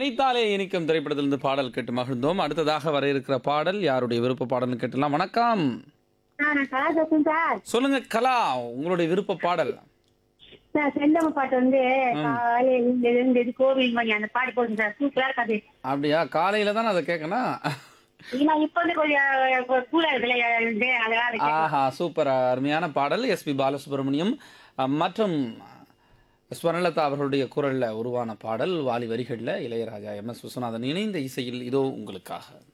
நினைத்தாலே இனிக்கும் திரைப்படத்திலிருந்து பாடல் கேட்டு மகிழ்ந்தோம் அடுத்ததாக வர இருக்கிற பாடல் யாருடைய விருப்ப பாடல்னு கேட்டலாம் வணக்கம் நான் கலா பேசுறேன் சார் சொல்லுங்க கலா உங்களுடைய விருப்ப பாடல் சார் செந்தம பாட்டு வந்து காலையில எழுந்தது கோவில் மணி அந்த பாட்டு போடுங்க சார் சூப்பரா இருக்காது அப்படியா காலையில தான் அதை கேட்கணும் ஏன்னா இப்ப வந்து கொஞ்சம் கூலா இருக்குல்ல எழுந்து அதெல்லாம் இருக்கு ஆஹா சூப்பர் அருமையான பாடல் எஸ்பி பாலசுப்ரமணியம் அஹ், மற்றும் ஸ்வர்ணலதா அவர்களுடைய குரல்ல உருவான பாடல் வாலி வரிகளில் இளையராஜா எம் எஸ் விஸ்வநாதன் இணைந்த இசையில் இதோ உங்களுக்காக